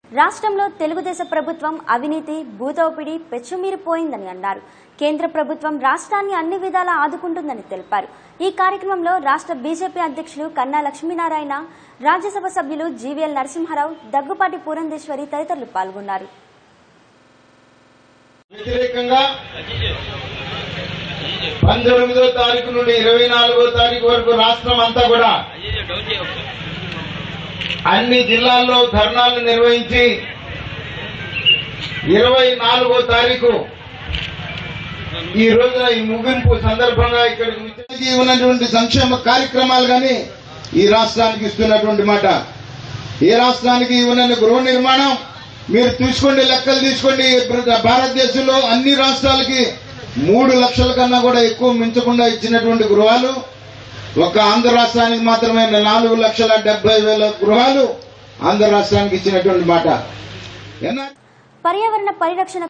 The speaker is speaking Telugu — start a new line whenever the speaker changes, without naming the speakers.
రాష్ట్రంలో తెలుగుదేశం ప్రభుత్వం అవినీతి భూదోపిడి పెచ్చుమీరిపోయిందని అన్నారు కేంద్ర ప్రభుత్వం రాష్ట్రాన్ని అన్ని విధాలా ఆదుకుంటుందని తెలిపారు ఈ కార్యక్రమంలో రాష్ట్ర బీజేపీ అధ్యక్షులు కన్నా లక్ష్మీనారాయణ రాజ్యసభ సభ్యులు జీవీఎల్ నరసింహారావు దగ్గుపాటి పూరంధేశ్వరి తదితరులు పాల్గొన్నారు
వ్యతిరేకంగా పంతొమ్మిదో తారీఖు నుండి ఇరవై నాలుగో తారీఖు వరకు రాష్ట్రం అంతా కూడా అన్ని జిల్లాల్లో ధర్నాలు నిర్వహించి ఇరవై నాలుగో తారీఖు ఈ రోజున ఈ ముగింపు సందర్భంగా ఇక్కడికి విచ్చేసి ఉన్నటువంటి సంక్షేమ కార్యక్రమాలు కానీ ఈ రాష్ట్రానికి ఇస్తున్నటువంటి మాట ఏ రాష్ట్రానికి ఉన్న గృహ నిర్మాణం మీరు తీసుకోండి లెక్కలు తీసుకోండి భారతదేశంలో అన్ని రాష్ట్రాలకి మూడు లక్షల కన్నా కూడా ఎక్కువ మించకుండా ఇచ్చినటువంటి గృహాలు ఒక ఆంధ్ర రాష్ట్రానికి మాత్రమే నాలుగు లక్షల డెబ్బై వేల గృహాలు ఆంధ్ర రాష్ట్రానికి ఇచ్చినటువంటి మాట ఎన్నా
పర్యావరణ పరిరక్షణ